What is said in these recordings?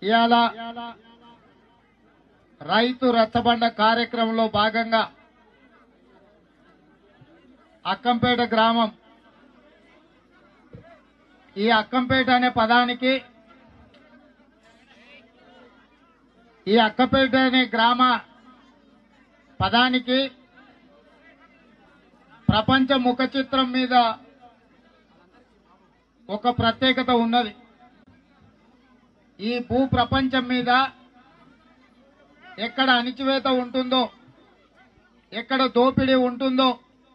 ఇవాళ రైతు రచ్చబండ కార్యక్రమంలో భాగంగా అక్కంపేట గ్రామం ఈ అక్కంపేట అనే పదానికి ఈ అక్కపేట అనే గ్రామ పదానికి ప్రపంచ ముఖ చిత్రం మీద ఒక ప్రత్యేకత ఉన్నది ఈ భూ ప్రపంచం మీద ఎక్కడ అణిచివేత ఉంటుందో ఎక్కడ దోపిడీ ఉంటుందో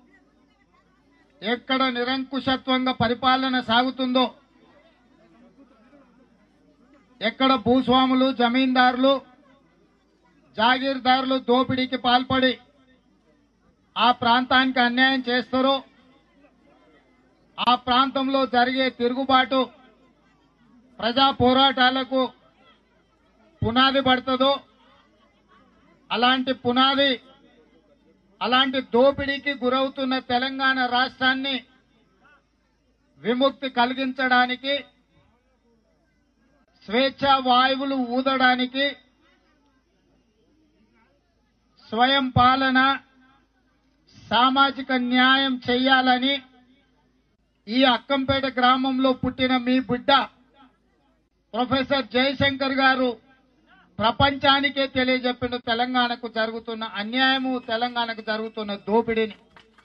ఎక్కడ నిరంకుశత్వంగా పరిపాలన సాగుతుందో ఎక్కడ భూస్వాములు జమీందారులు జాగీర్దారులు దోపిడీకి పాల్పడి ఆ ప్రాంతానికి అన్యాయం చేస్తారో ఆ ప్రాంతంలో జరిగే తిరుగుబాటు ప్రజా పోరాటాలకు పునాది పడుతుందో అలాంటి పునాది అలాంటి దోపిడీకి గురవుతున్న తెలంగాణ రాష్ట్రాన్ని విముక్తి కలిగించడానికి స్వేచ్ఛ వాయువులు ఊదడానికి స్వయం పాలన సామాజిక న్యాయం చెయ్యాలని ఈ అక్కంపేట గ్రామంలో పుట్టిన మీ బిడ్డ ప్రొఫెసర్ జయశంకర్ గారు ప్రపంచానికే తెలియజెప్పిన తెలంగాణకు జరుగుతున్న అన్యాయము తెలంగాణకు జరుగుతున్న దోపిడీని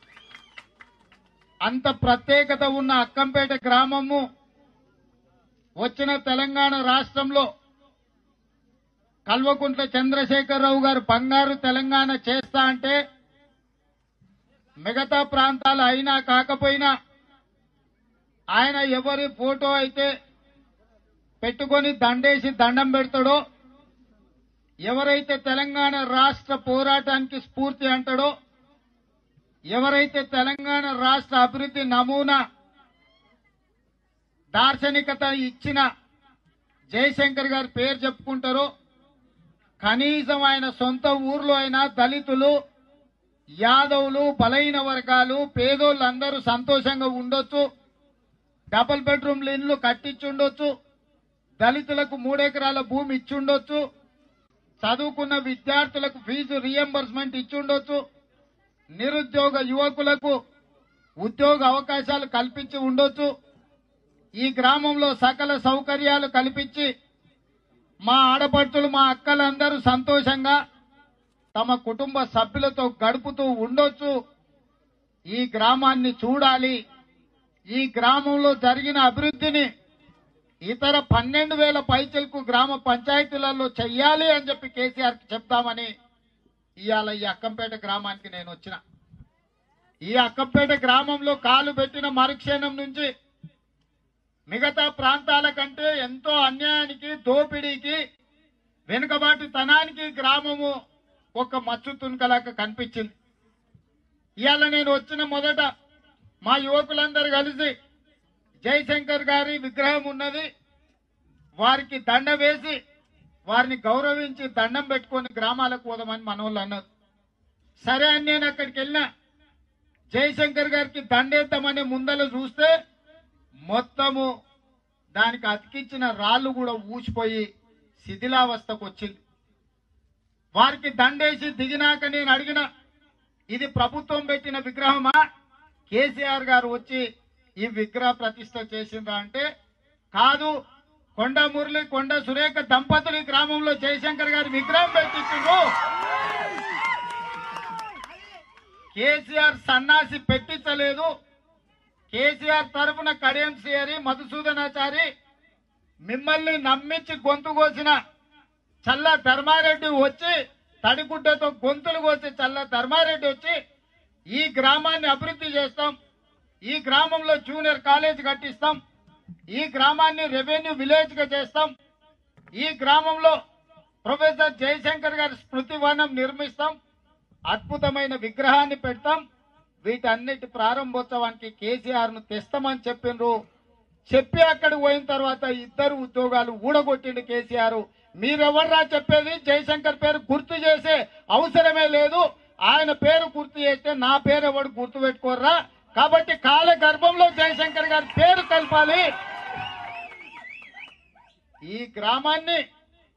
అంత ప్రత్యేకత ఉన్న అక్కంపేట గ్రామము వచ్చిన తెలంగాణ రాష్ట్రంలో కల్వకుంట్ల చంద్రశేఖరరావు గారు బంగారు తెలంగాణ చేస్తా అంటే మిగతా ప్రాంతాలు అయినా కాకపోయినా ఆయన ఎవరి ఫోటో అయితే పెట్టుకొని దండేసి దండం పెడతాడో ఎవరైతే తెలంగాణ రాష్ట్ర పోరాటానికి స్ఫూర్తి అంటాడో ఎవరైతే తెలంగాణ రాష్ట్ర అభివృద్ధి నమూనా దార్శనికత ఇచ్చిన జయశంకర్ గారి పేరు చెప్పుకుంటారో కనీసం ఆయన సొంత ఊర్లో అయినా దళితులు యాదవులు బలైన వర్గాలు పేదోళ్ళందరూ సంతోషంగా ఉండొచ్చు డబుల్ బెడ్రూమ్ల ఇల్లు కట్టించుండొచ్చు దళితులకు మూడెకరాల భూమి ఇచ్చుండొచ్చు చదువుకున్న విద్యార్థులకు ఫీజు రియంబర్స్మెంట్ ఇచ్చుండొచ్చు నిరుద్యోగ యువకులకు ఉద్యోగ అవకాశాలు కల్పించి ఉండొచ్చు ఈ గ్రామంలో సకల సౌకర్యాలు కల్పించి మా ఆడపడుచులు మా అక్కలందరూ సంతోషంగా తమ కుటుంబ సభ్యులతో గడుపుతూ ఉండొచ్చు ఈ గ్రామాన్ని చూడాలి ఈ గ్రామంలో జరిగిన అభివృద్ధిని ఇతర పన్నెండు వేల పైచలకు గ్రామ పంచాయతీలలో చెయ్యాలి అని చెప్పి కేసీఆర్ కి చెప్తామని ఇవాళ ఈ అక్కంపేట గ్రామానికి నేను వచ్చిన ఈ అక్కంపేట గ్రామంలో కాలు పెట్టిన మరుక్షణం నుంచి మిగతా ప్రాంతాల కంటే ఎంతో అన్యాయానికి దోపిడీకి వెనుకబాటుతనానికి గ్రామము ఒక మచ్చు తునకలాగా కనిపించింది ఇవాళ నేను వచ్చిన మొదట మా యువకులందరూ కలిసి జయశంకర్ గారి విగ్రహం ఉన్నది వారికి దండ వేసి వారిని గౌరవించి దండం పెట్టుకొని గ్రామాలకు పోదామని మనోళ్ళు అన్నారు సరే అని నేను అక్కడికి వెళ్ళినా జయశంకర్ గారికి దండేద్దామని ముందల చూస్తే మొత్తము దానికి అతికించిన రాళ్ళు కూడా ఊసిపోయి శిథిలావస్థకు వచ్చింది వారికి దండేసి దిగినాక నేను అడిగిన ఇది ప్రభుత్వం పెట్టిన విగ్రహమా కేసీఆర్ గారు వచ్చి ఈ విగ్రహ ప్రతిష్ట చేసిండ్రా అంటే కాదు కొండ మురళి కొండ సురేఖ దంపతులు ఈ గ్రామంలో జయశంకర్ గారి విగ్రహం పెట్టించిండ్రు కేసీఆర్ సన్నాసి పెట్టించలేదు కేసీఆర్ తరఫున కడియం సియరి మధుసూదనాచారి మిమ్మల్ని నమ్మించి గొంతు కోసిన చల్ల ధర్మారెడ్డి వచ్చి తడిగుడ్డతో గొంతులు కోసి చల్ల ధర్మారెడ్డి వచ్చి ఈ గ్రామాన్ని అభివృద్ధి చేస్తాం ఈ గ్రామంలో జూనియర్ కాలేజ్ కట్టిస్తాం ఈ గ్రామాన్ని రెవెన్యూ విలేజ్ గా చేస్తాం ఈ గ్రామంలో ప్రొఫెసర్ జయశంకర్ గారి స్మృతి వనం నిర్మిస్తాం అద్భుతమైన విగ్రహాన్ని పెడతాం వీటన్నిటి ప్రారంభోత్సవానికి కేసీఆర్ ను తెస్తామని చెప్పిండ్రు చెప్పి అక్కడికి పోయిన తర్వాత ఇద్దరు ఉద్యోగాలు ఊడగొట్టిండు కేసీఆర్ మీరెవర్రా చెప్పేది జయశంకర్ పేరు గుర్తు చేసే అవసరమే లేదు ఆయన పేరు గుర్తు చేస్తే నా పేరు ఎవడు గుర్తు పెట్టుకోర్రా కాబట్టి కాల గర్భంలో జయశంకర్ గారి పేరు కలపాలి ఈ గ్రామాన్ని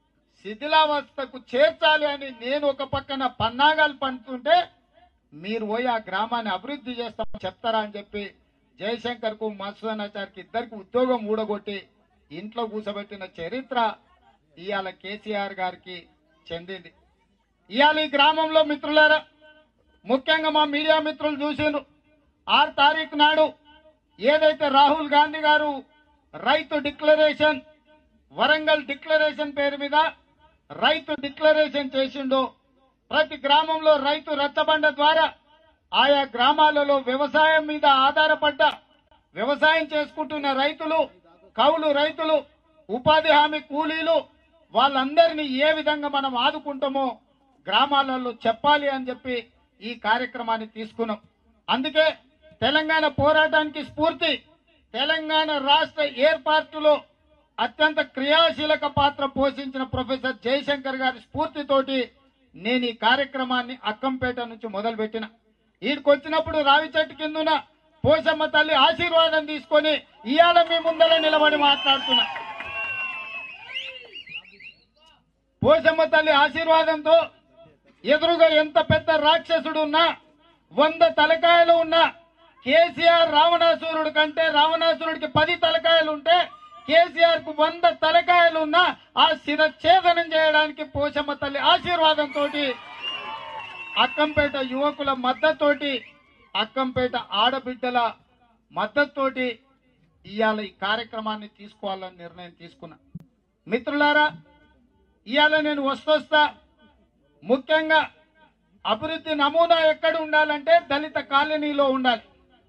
శిథిలావస్థకు చేర్చాలి అని నేను ఒక పక్కన పన్నాగాలు పండుతుంటే మీరు పోయి ఆ గ్రామాన్ని అభివృద్ధి చేస్తామని చెప్తారా అని చెప్పి జయశంకర్ కు మత్స్యనాచారికి ఇద్దరికి ఉద్యోగం ఊడగొట్టి ఇంట్లో కూసబెట్టిన చరిత్ర ఇవాళ కేసీఆర్ గారికి చెందింది ఇవాళ ఈ గ్రామంలో మిత్రులారా ముఖ్యంగా మా మీడియా మిత్రులు చూసిండ్రు ఆరు తారీఖు నాడు ఏదైతే రాహుల్ గాంధీ గారు రైతు డిక్లరేషన్ వరంగల్ డిక్లరేషన్ పేరు మీద రైతు డిక్లరేషన్ చేసిండో ప్రతి గ్రామంలో రైతు రచ్చబండ ద్వారా ఆయా గ్రామాలలో వ్యవసాయం మీద ఆధారపడ్డ వ్యవసాయం చేసుకుంటున్న రైతులు కౌలు రైతులు ఉపాధి హామీ కూలీలు వాళ్ళందరినీ ఏ విధంగా మనం ఆదుకుంటామో గ్రామాలలో చెప్పాలి అని చెప్పి ఈ కార్యక్రమాన్ని తీసుకున్నాం అందుకే తెలంగాణ పోరాటానికి స్ఫూర్తి తెలంగాణ రాష్ట్ర ఏర్పాటులో అత్యంత క్రియాశీలక పాత్ర పోషించిన ప్రొఫెసర్ జయశంకర్ గారి స్ఫూర్తితోటి నేను ఈ కార్యక్రమాన్ని అక్కంపేట నుంచి మొదలుపెట్టిన ఈడికి వచ్చినప్పుడు రావి చెట్టు కిందున పోషమ్మ తల్లి ఆశీర్వాదం తీసుకొని ఇవాళ మీ ముందర నిలబడి మాట్లాడుతున్నా పోషమ్మ తల్లి ఆశీర్వాదంతో ఎదురుగా ఎంత పెద్ద రాక్షసుడు ఉన్నా వంద తలకాయలు ఉన్నా కేసీఆర్ రావణాసురుడు కంటే రావణాసురుడికి పది తలకాయలు ఉంటే కేసీఆర్ కు వంద తలకాయలు ఉన్నా ఆ శిరఛేదనం చేయడానికి పోషమ్మ తల్లి ఆశీర్వాదంతో అక్కంపేట యువకుల మద్దతుతోటి అక్కంపేట ఆడబిడ్డల మద్దతుతోటి ఇవాళ ఈ కార్యక్రమాన్ని తీసుకోవాలని నిర్ణయం తీసుకున్నా మిత్రులారా ఇవాళ నేను వస్తొస్తా ముఖ్యంగా అభివృద్ధి నమూనా ఎక్కడ ఉండాలంటే దళిత కాలనీలో ఉండాలి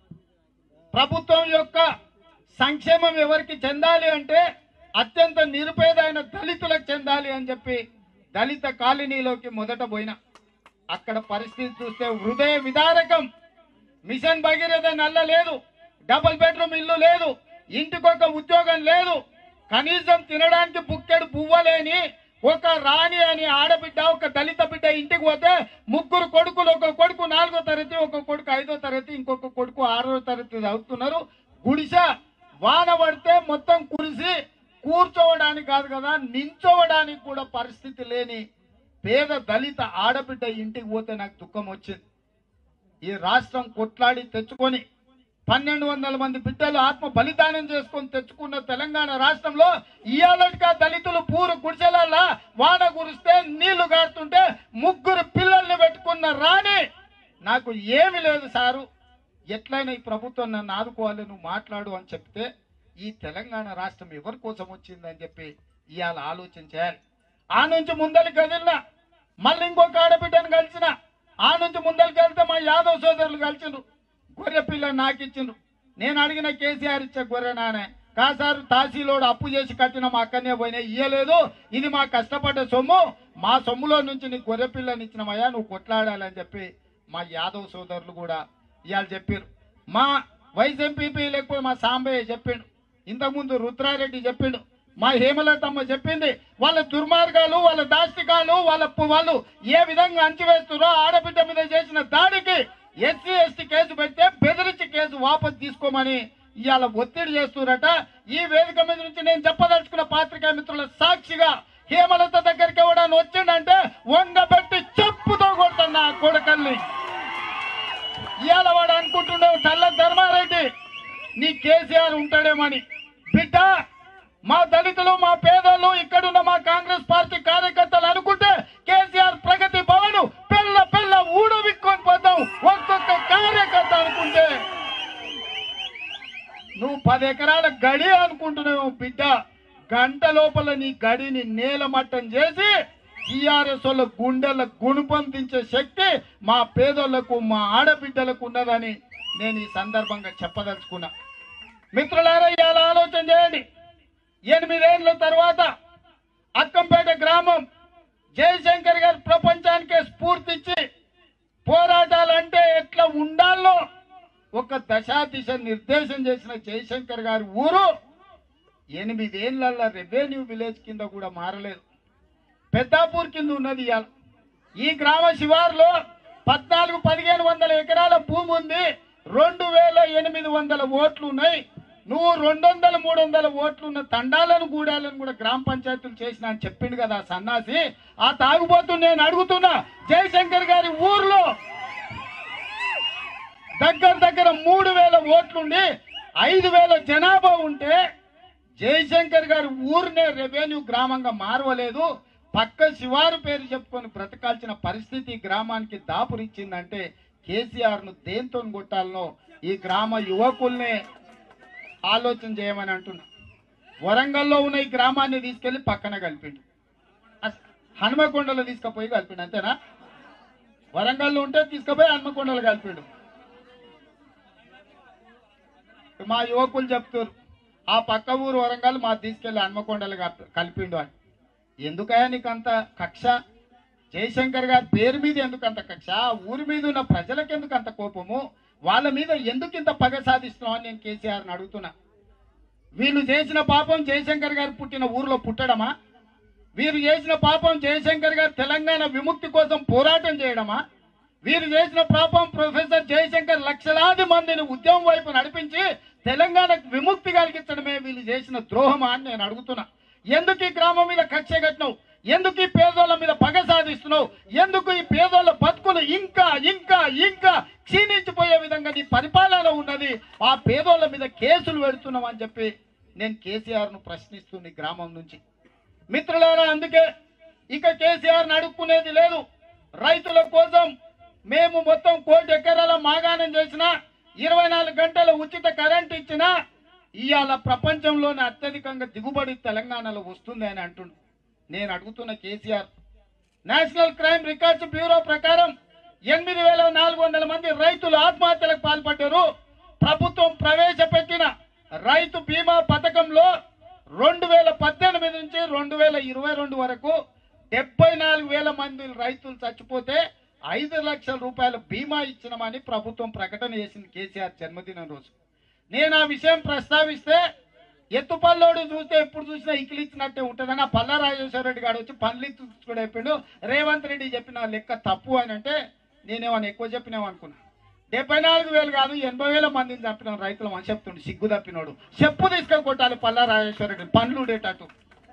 ప్రభుత్వం యొక్క సంక్షేమం ఎవరికి చెందాలి అంటే అత్యంత నిరుపేదైన దళితులకు చెందాలి అని చెప్పి దళిత కాలనీలోకి మొదట పోయినా అక్కడ పరిస్థితి చూస్తే హృదయ విదారకం మిషన్ భగీరథ నల్ల లేదు డబుల్ బెడ్రూమ్ ఇల్లు లేదు ఇంటికొక ఉద్యోగం లేదు కనీసం తినడానికి బుక్కెడు పువ్వలేని ఒక రాణి అని ఆడబిడ్డ ఒక దళిత బిడ్డ ఇంటికి పోతే ముగ్గురు కొడుకులు ఒక కొడుకు నాలుగో తరగతి ఒక కొడుకు ఐదో తరగతి ఇంకొక కొడుకు ఆరో తరగతి చదువుతున్నారు గుడిస వాన పడితే మొత్తం కురిసి కూర్చోవడానికి కాదు కదా నించోవడానికి కూడా పరిస్థితి లేని పేద దళిత ఆడబిడ్డ ఇంటికి పోతే నాకు దుఃఖం వచ్చింది ఈ రాష్ట్రం కొట్లాడి తెచ్చుకొని పన్నెండు వందల మంది బిడ్డలు ఆత్మ బలిదానం చేసుకొని తెచ్చుకున్న తెలంగాణ రాష్ట్రంలో ఇయాలటిగా దళితులు పూరు గుడిసెలల్లా వాన కురిస్తే నీళ్లు గారుతుంటే ముగ్గురు పిల్లల్ని పెట్టుకున్న రాణి నాకు ఏమి లేదు సారు ఎట్లయినా ఈ ప్రభుత్వం నన్ను ఆదుకోవాలి నువ్వు మాట్లాడు అని చెప్తే ఈ తెలంగాణ రాష్ట్రం ఎవరి కోసం వచ్చిందని చెప్పి ఇవాళ ఆలోచన చేయాలి ఆ నుంచి ముందరికి కదిలిన మళ్ళీ ఇంకొక ఆడబిడ్డను కలిసిన ఆ నుంచి ముందరికి వెళ్తే మా యాదవ్ సోదరులు కలిసిండ్రు గొర్రె పిల్ల నాకు ఇచ్చిండ్రు నేను అడిగిన కేసీఆర్ ఇచ్చే గొర్రె నానే కాసారు తహసీలోడు అప్పు చేసి కట్టిన మా అక్కనే పోయినా ఇయ్యలేదు ఇది మా కష్టపడ్డ సొమ్ము మా సొమ్ములో నుంచి నీకు గొర్రె పిల్లని ఇచ్చినమయ్యా నువ్వు కొట్లాడాలని చెప్పి మా యాదవ్ సోదరులు కూడా ఇవాళ చెప్పారు మా వైస్ ఎంపీపీ లేకపోతే మా సాంబయ్య చెప్పిండు ఇంతకుముందు రుద్రారెడ్డి చెప్పిండు మా హేమలతమ్మ చెప్పింది వాళ్ళ దుర్మార్గాలు వాళ్ళ దాష్టికాలు వాళ్ళ పు- వాళ్ళు ఏ విధంగా అంచివేస్తున్నారో ఆడబిడ్డ మీద చేసిన దాడికి ఎస్సీ ఎస్టీ కేసు పెడితే బెదిరించి కేసు వాపసు తీసుకోమని ఇవాళ ఒత్తిడి చేస్తున్నారట ఈ వేదిక మీద నుంచి నేను చెప్పదలుచుకున్న పాత్రికా మిత్రుల సాక్షిగా హేమలత దగ్గరికి ఎవడని వచ్చిండంటే వంగబెట్టి చెప్పుతో కొడుతున్నా ఆ కొడుకల్ని ఇవాళ వాడు అనుకుంటున్నావు చల్ల ధర్మారెడ్డి నీ కేసీఆర్ ఉంటాడేమని బిడ్డ మా దళితులు మా పేదలు ఇక్కడున్న మా కాంగ్రెస్ పార్టీ కార్యకర్తలు అనుకుంటే కేసీఆర్ ప్రగతి భవన్ పిల్ల పిల్ల ఊడవిక్కొని పోతాం ఒక్కొక్క కార్యకర్త అనుకుంటే నువ్వు పది ఎకరాల గడి అనుకుంటున్నావు బిడ్డ గంట లోపల నీ గడిని నేలమట్టం చేసి టీఆర్ఎస్ వాళ్ళ గుండెల గుణపందించే శక్తి మా పేదోళ్లకు మా ఆడబిడ్డలకు ఉన్నదని నేను ఈ సందర్భంగా చెప్పదలుచుకున్నా మిత్రులారా ఇవాళ ఆలోచన చేయండి ఎనిమిదేళ్ల తర్వాత అక్కంపేట గ్రామం జయశంకర్ గారు ప్రపంచానికే స్ఫూర్తిచ్చి పోరాటాలంటే ఎట్లా ఉండాలో ఒక దశా దిశ నిర్దేశం చేసిన జయశంకర్ గారి ఊరు ఎనిమిదేళ్ల రెవెన్యూ విలేజ్ కింద కూడా మారలేదు పెద్దాపూర్ కింద ఉన్నది ఇవాళ ఈ గ్రామ శివారులో పద్నాలుగు పదిహేను వందల ఎకరాల భూమి ఉంది రెండు వేల ఎనిమిది వందల ఓట్లు ఉన్నాయి నువ్వు రెండు వందల మూడు వందల ఓట్లు ఉన్న తండాలను గూడాలను కూడా గ్రామ పంచాయతీలు చేసిన అని చెప్పిండు కదా ఆ సన్నాసి ఆ తాగుబోతు నేను అడుగుతున్నా జయశంకర్ గారి ఊర్లో దగ్గర దగ్గర మూడు వేల ఓట్లుండి ఐదు వేల జనాభా ఉంటే జయశంకర్ గారి ఊరినే రెవెన్యూ గ్రామంగా మారవలేదు పక్క శివారు పేరు చెప్పుకొని బ్రతకాల్సిన పరిస్థితి ఈ గ్రామానికి దాపురిచ్చిందంటే కేసీఆర్ ను దేంతో కొట్టాలనో ఈ గ్రామ యువకుల్నే ఆలోచన చేయమని అంటున్నా వరంగల్లో ఉన్న ఈ గ్రామాన్ని తీసుకెళ్లి పక్కన కలిపిండు అస్- హనుమకొండలో తీసుకుపోయి కలిపిండు అంతేనా వరంగల్లో ఉంటే తీసుకుపోయి హనుమకొండలో కలిపిండు మా యువకులు చెప్తారు ఆ పక్క ఊరు వరంగల్ మా తీసుకెళ్లి హన్మకొండలు కప్- కలిపిండు అని ఎందుకయ్యా నీకు అంత కక్ష జయశంకర్ గారి పేరు మీద ఎందుకు అంత కక్ష ఆ ఊరి మీద ఉన్న ప్రజలకు ఎందుకు అంత కోపము వాళ్ళ మీద ఎందుకు ఇంత పగ సాధిస్తున్నావు అని నేను కేసీఆర్ని అడుగుతున్నా వీళ్ళు చేసిన పాపం జయశంకర్ గారు పుట్టిన ఊర్లో పుట్టడమా వీరు చేసిన పాపం జయశంకర్ గారు తెలంగాణ విముక్తి కోసం పోరాటం చేయడమా వీరు చేసిన పాపం ప్రొఫెసర్ జయశంకర్ లక్షలాది మందిని ఉద్యమం వైపు నడిపించి తెలంగాణకు విముక్తి కలిగించడమే వీళ్ళు చేసిన ద్రోహమా అని నేను అడుగుతున్నా ఎందుకు ఈ గ్రామం మీద కక్ష కట్టినావు ఎందుకు ఈ పేదోళ్ళ మీద పగ సాధిస్తున్నావు ఎందుకు ఈ పేదోళ్ళ బతుకులు ఇంకా ఇంకా ఇంకా క్షీణించిపోయే విధంగా నీ పరిపాలన ఉన్నది ఆ పేదోళ్ళ మీద కేసులు పెడుతున్నావు అని చెప్పి నేను కేసీఆర్ ను ప్రశ్నిస్తుంది గ్రామం నుంచి మిత్రులారా అందుకే ఇక కేసీఆర్ అడుక్కునేది లేదు రైతుల కోసం మేము మొత్తం కోటి ఎకరాల మాగాణం చేసిన ఇరవై నాలుగు గంటల ఉచిత కరెంట్ ఇచ్చిన ఇవాళ ప్రపంచంలోనే అత్యధికంగా దిగుబడి తెలంగాణలో వస్తుంది అని అంటుండు నేను అడుగుతున్న KCR national crime records bureau ప్రకారం ఎనిమిది వేల నాలుగు వందల మంది రైతులు ఆత్మహత్యలకు పాల్పడ్డారు ప్రభుత్వం ప్రవేశపెట్టిన రైతు బీమా పథకంలో రెండు వేల పద్దెనిమిది నుంచి రెండు వేల ఇరవై రెండు వరకు డెబ్బై నాలుగు వేల మంది రైతులు చచ్చిపోతే ఐదు లక్షల రూపాయల బీమా ఇచ్చినామని ప్రభుత్వం ప్రకటన చేసింది కేసీఆర్ జన్మదినం రోజు నేను ఆ విషయం ప్రస్తావిస్తే ఎత్తుపల్లోడు చూస్తే ఎప్పుడు చూసినా ఇకిలిచ్చినట్టే ఉంటుందని ఆ పల్లా రాజేశ్వర రెడ్డి గారు వచ్చి పనులు ఇచ్చుకుని చెప్పిండు రేవంత్ రెడ్డి చెప్పిన లెక్క తప్పు అని అంటే నేనేమన్నా ఎక్కువ చెప్పినాం అనుకున్నా డెబ్బై నాలుగు వేలు కాదు ఎనభై వేల మందిని చంపిన రైతులు అని చెప్తుండు సిగ్గు తప్పినోడు చెప్పు తీసుకొని కొట్టాలి పల్లా రాజేశ్వర రెడ్డి పనులు ఉండేటట్టు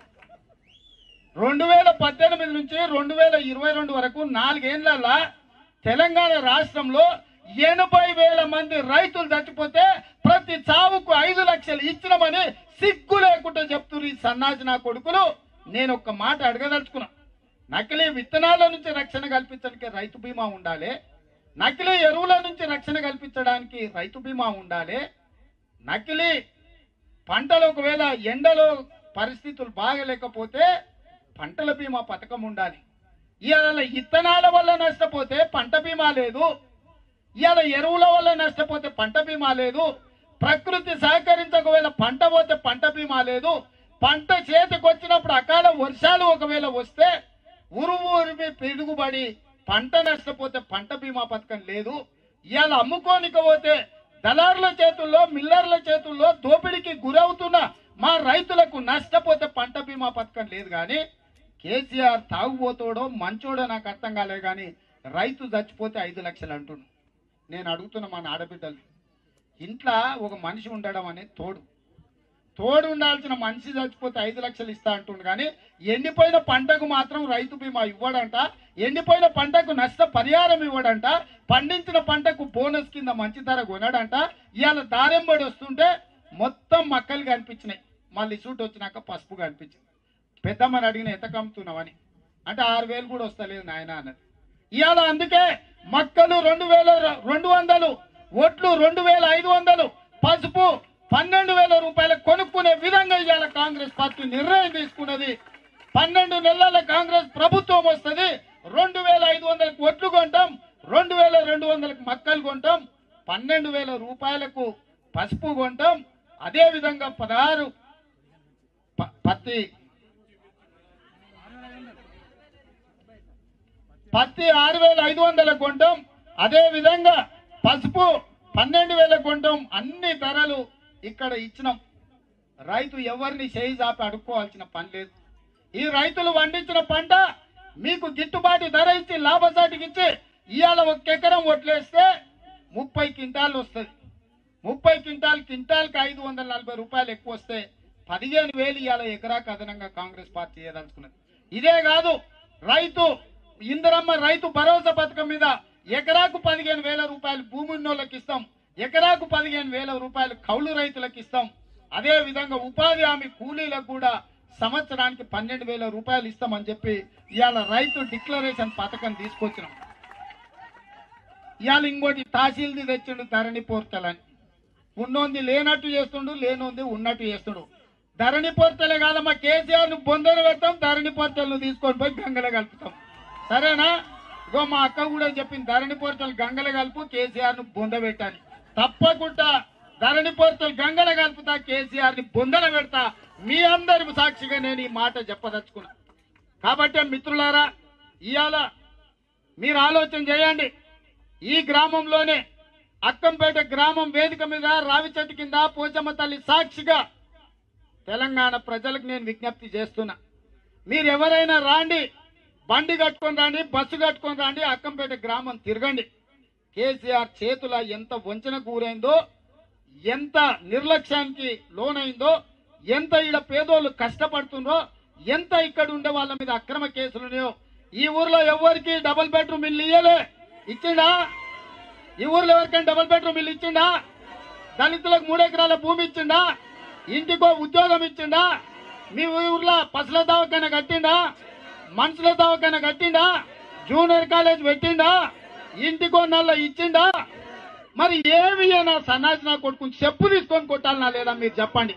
రెండు వేల పద్దెనిమిది నుంచి రెండు వేల ఇరవై రెండు వరకు నాలుగేళ్లలో తెలంగాణ రాష్ట్రంలో ఎనభై వేల మంది రైతులు చచ్చిపోతే ప్రతి చావుకు ఐదు లక్షలు ఇచ్చినామని సిగ్గు లేకుండా చెప్తున్నారు ఈ సన్నాసి నా కొడుకులు నేను ఒక్క మాట అడగదలుచుకున్నా నకిలీ విత్తనాల నుంచి రక్షణ కల్పించడానికి రైతు బీమా ఉండాలి నకిలీ ఎరువుల నుంచి రక్షణ కల్పించడానికి రైతు బీమా ఉండాలి నకిలీ పంటలు ఒకవేళ ఎండలో పరిస్థితులు బాగలేకపోతే పంటల బీమా పథకం ఉండాలి ఇవాళ ఇత్తనాల వల్ల నష్టపోతే పంట బీమా లేదు ఇవాళ ఎరువుల వల్ల నష్టపోతే పంట బీమా లేదు ప్రకృతి సహకరించకవేళ పంట పోతే పంట బీమా లేదు పంట చేతికి వచ్చినప్పుడు అకాల వర్షాలు ఒకవేళ వస్తే ఉరుము ఉరిమి పిడుగుబడి పంట నష్టపోతే పంట బీమా పథకం లేదు ఇవాళ అమ్ముకోనిక పోతే దళారుల చేతుల్లో మిల్లర్ల చేతుల్లో దోపిడీకి గురవుతున్న మా రైతులకు నష్టపోతే పంట బీమా పథకం లేదు కానీ కేసీఆర్ తాగుబోతోడో మంచోడో నాకు అర్థం కాలే కానీ రైతు చచ్చిపోతే ఐదు లక్షలు అంటుండు నేను అడుగుతున్న మన ఆడబిడ్డలు ఇంట్లో ఒక మనిషి ఉండడం అనేది తోడు తోడు ఉండాల్సిన మనిషి చచ్చిపోతే ఐదు లక్షలు ఇస్తా అంటుండు కానీ ఎండిపోయిన పంటకు మాత్రం రైతు బీమా ఇవ్వడంట ఎండిపోయిన పంటకు నష్ట పరిహారం ఇవ్వడంట పండించిన పంటకు బోనస్ కింద మంచి ధర కొనడంట ఇవాళ దారెంబడి వస్తుంటే మొత్తం మక్కలు కనిపించినాయి మళ్ళీ సూట్ వచ్చినాక పసుపు కనిపించింది పెద్దమ్మని అడిగిన ఎంత కమ్ముతున్నావని అంటే ఆరు వేలు కూడా వస్తలేదు నాయన అన్నది ఇవాళ అందుకే మక్కలు రెండు వేల రెండు వందలు ఒట్లు రెండు వేల ఐదు వందలు పసుపు పన్నెండు వేల రూపాయలు కొనుక్కునే విధంగా ఇవాళ కాంగ్రెస్ పార్టీ నిర్ణయం తీసుకున్నది పన్నెండు నెలల కాంగ్రెస్ ప్రభుత్వం వస్తుంది రెండు వేల ఐదు వందలకు ఒట్లు కొంటాం రెండు వేల రెండు వందలకు మక్కలు కొంటాం పన్నెండు వేల రూపాయలకు పసుపు కొంటాం అదే విధంగా పదహారు ప- పత్తి పత్తి ఆరు వేల ఐదు వందల కొంటాం అదే విధంగా పసుపు పన్నెండు వేల కొంటాం అన్ని ధరలు ఇక్కడ ఇచ్చినాం రైతు ఎవరిని చేయి చాపి అడుక్కోవాల్సిన పని లేదు ఈ రైతులు పండించిన పంట మీకు గిట్టుబాటు ధర ఇచ్చి లాభసాటికి ఇచ్చి ఇవాళ ఒక ఎకరం ఒట్లేస్తే ముప్పై క్వింటాలు వస్తుంది ముప్పై క్వింటాల్ క్వింటాల్కి ఐదు వందల నలభై రూపాయలు ఎక్కువ వస్తే పదిహేను వేలు ఇవాళ ఎకరాకు అదనంగా కాంగ్రెస్ పార్టీ చేయదలుచుకున్నది ఇదే కాదు రైతు ఇందిరమ్మ రైతు భరోసా పథకం మీద ఎకరాకు పదిహేను వేల రూపాయలు భూమి ఉన్నోళ్ళకి ఇస్తాం ఎకరాకు పదిహేను వేల రూపాయలు కౌలు రైతులకు ఇస్తాం అదే విధంగా ఉపాధి హామీ కూలీలకు కూడా సంవత్సరానికి పన్నెండు వేల రూపాయలు ఇస్తామని చెప్పి ఇవాళ రైతు డిక్లరేషన్ పథకం తీసుకొచ్చినాం ఇవాళ ఇంకోటి తహసీల్ది తెచ్చిండు ధరణి పోర్టల్ అని ఉన్నోంది లేనట్టు చేస్తుండు లేనోంది ఉన్నట్టు చేస్తుడు ధరణి పోర్టలే కాదమ్మా కేసీఆర్ ను బొందలు పెడతాం ధరణి పోర్టల్ ను తీసుకొని పోయి గంగలో కలుపుతాం సరేనా ఇగో మా అక్క కూడా చెప్పింది ధరణి పోర్టల్ గంగలో కలుపు కేసీఆర్ ను బొంద పెట్టాలి తప్పకుండా ధరణి పోర్టల్ గంగలో కలుపుతా కేసీఆర్ ని బొందల పెడతా మీ అందరి సాక్షిగా నేను ఈ మాట చెప్పదలుచుకున్నా కాబట్టి మిత్రులారా ఇవాళ మీరు ఆలోచన చేయండి ఈ గ్రామంలోనే అక్కంపేట గ్రామం వేదిక మీద రావి చెట్టు కింద పోచమ్మ తల్లి సాక్షిగా తెలంగాణ ప్రజలకు నేను విజ్ఞప్తి చేస్తున్నా మీరు ఎవరైనా రాండి బండి కట్టుకొని రాండి బస్సు కట్టుకొని రాండి అక్కంపేట గ్రామం తిరగండి కేసీఆర్ చేతుల ఎంత వంచన కూరైందో ఎంత నిర్లక్ష్యానికి లోనైందో ఎంత ఈడ పేదోళ్ళు కష్టపడుతుందో ఎంత ఇక్కడ ఉండే వాళ్ళ మీద అక్రమ కేసులు ఉన్నాయో ఈ ఊర్లో ఎవరికి డబుల్ బెడ్రూమ్ ఇల్లు ఇయ్యలే ఇచ్చిండా ఈ ఊర్లో ఎవరికైనా డబుల్ బెడ్రూమ్ ఇల్లు ఇచ్చిండా దళితులకు మూడు ఎకరాల భూమి ఇచ్చిండా ఇంటికో ఉద్యోగం ఇచ్చిండా మీ ఊర్లో పసుల దవాఖాన కట్టిండా మనుషుల దవాఖాన కట్టిండా జూనియర్ కాలేజ్ పెట్టిండా ఇంటికో నల్ల ఇచ్చిండా మరి ఏమి నా సన్నాసి నా కొట్టుకుని చెప్పు తీసుకొని కొట్టాలనా లేదా మీరు చెప్పండి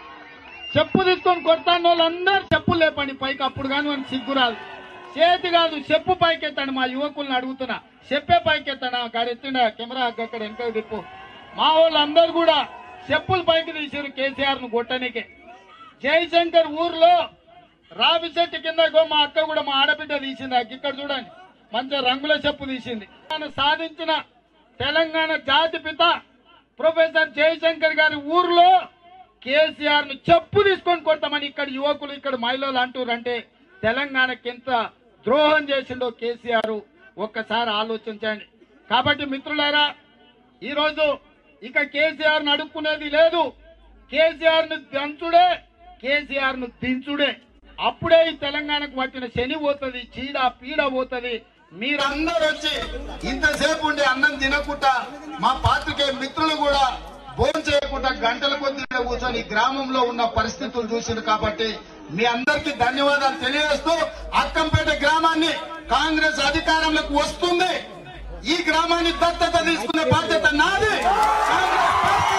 చెప్పు తీసుకొని కొడతాను వాళ్ళందరూ చెప్పు లేపండి పైకి అప్పుడు కానీ మనకి సిగ్గురాదు చేతి కాదు చెప్పు పైకెత్తాడు మా యువకుల్ని అడుగుతున్నా చెప్పే పైకెత్తాడా గాడు ఎత్తిండా కెమెరా అక్కడ వెనక తిప్పు మా వాళ్ళందరూ కూడా చెప్పులు పైకి తీసారు కేసీఆర్ ను కొట్టనికే జయశంకర్ ఊర్లో రావి చెట్టు కింద ఇగో మా అక్క కూడా మా ఆడబిడ్డ తీసింది అక్క ఇక్కడ చూడండి మంచి రంగుల చెప్పు తీసింది ఆయన సాధించిన తెలంగాణ జాతి పిత ప్రొఫెసర్ జయశంకర్ గారి ఊర్లో కేసీఆర్ ను చెప్పు తీసుకొని కొడతామని ఇక్కడ యువకులు ఇక్కడ మహిళలు అంటారంటే తెలంగాణకి ఎంత ద్రోహం చేసిండో కేసీఆర్ ఒక్కసారి ఆలోచించండి కాబట్టి మిత్రులారా ఈరోజు ఇక కేసీఆర్ ను అడుక్కునేది లేదు కేసీఆర్ ను దంచుడే కేసీఆర్ ను దించుడే అప్పుడే ఈ తెలంగాణకు పట్టిన శని పోతుంది చీడ పీడ పోతుంది మీరందరూ వచ్చి ఇంతసేపు ఉండి అన్నం తినకుండా మా పాత్రికే మిత్రులు కూడా భోజనం చేయకుండా గంటల కొద్ది ఈడ కూర్చొని ఈ గ్రామంలో ఉన్న పరిస్థితులు చూసిండు కాబట్టి మీ అందరికీ ధన్యవాదాలు తెలియజేస్తూ అక్కంపేట గ్రామాన్ని కాంగ్రెస్ అధికారంలోకి వస్తుంది ఈ గ్రామాన్ని దత్తత తీసుకునే బాధ్యత నాది కాంగ్రెస్ పార్టీ.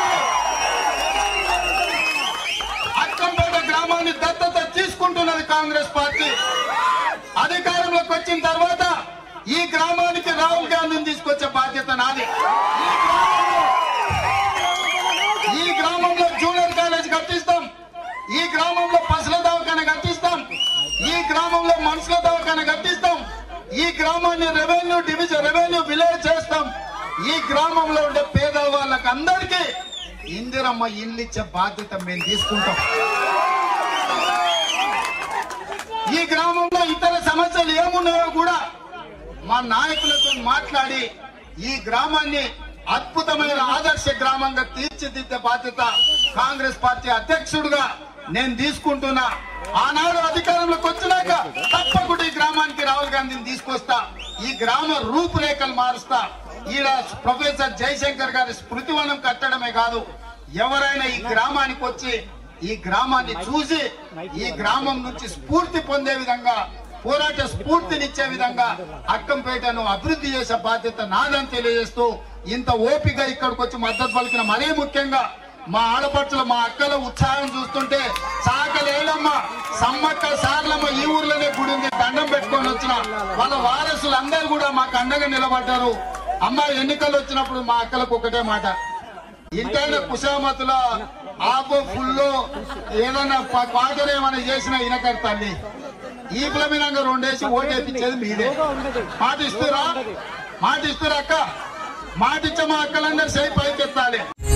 అక్కంపేట గ్రామాన్ని దత్తత తీసుకుంటున్నది కాంగ్రెస్ పార్టీ అధికారంలోకి వచ్చిన తర్వాత ఈ గ్రామానికి రాహుల్ గాంధీని తీసుకొచ్చే బాధ్యత నాది ఈ గ్రామంలో ఈ గ్రామంలో జూనియర్ కాలేజ్ కట్టిస్తాం ఈ గ్రామంలో పసుల దవాఖాన కట్టిస్తాం ఈ గ్రామంలో మనుషుల దవాఖాన కట్టిస్తాం ఈ గ్రామాన్ని రెవెన్యూ డివిజన్ రెవెన్యూ విలేజ్ చేస్తాం ఈ గ్రామంలో ఉండే పేద వాళ్ళకి అందరికీ ఇందిరమ్మ ఇల్లు ఇచ్చే బాధ్యత మేము తీసుకుంటాం ఈ గ్రామంలో ఇతర సమస్యలు ఏమున్నాయో కూడా మా నాయకులతో మాట్లాడి ఈ గ్రామాన్ని అద్భుతమైన ఆదర్శ గ్రామంగా తీర్చిదిద్దే బాధ్యత కాంగ్రెస్ పార్టీ అధ్యక్షుడిగా నేను తీసుకుంటున్నా ఆనాడు అధికారంలోకి వచ్చినాక తప్పకుండా ఈ గ్రామానికి రాహుల్ గాంధీని తీసుకొస్తా ఈ గ్రామ రూపురేఖలు మారుస్తా ఈడ ప్రొఫెసర్ జయశంకర్ గారి స్మృతివనం కట్టడమే కాదు ఎవరైనా ఈ గ్రామానికి వచ్చి ఈ గ్రామాన్ని చూసి ఈ గ్రామం నుంచి స్ఫూర్తి పొందే విధంగా పోరాట స్ఫూర్తినిచ్చే విధంగా అక్కంపేటను అభివృద్ధి చేసే బాధ్యత నాదని తెలియజేస్తూ ఇంత ఓపిక ఇక్కడికి వచ్చి మద్దతు పలికిన మరీ ముఖ్యంగా మా ఆడపడుచుల మా అక్కల ఉత్సాహం చూస్తుంటే సాకలేలమ్మ సమ్మక్క సార్లమ్మ ఈ ఊర్లోనే గుడి ఉంది దండం పెట్టుకొని వచ్చిన వాళ్ళ వారసులందరూ కూడా మాకు అండగా నిలబడ్డారు అమ్మ ఎన్నికలు వచ్చినప్పుడు మా అక్కలకు ఒకటే మాట ఇంటైన కుశామతుల ఆకు ఫుల్లో ఏదైనా క్వార్టర్ ఏమైనా చేసినా ఇనకర్ తల్లి ఈ ప్లమినంగా రెండేసి ఓటేపించేది మీదే మాట ఇస్తురా మాట ఇస్తురా అక్క మాట ఇచ్చే మా అక్కలందరూ చేయి పైకెత్తాలి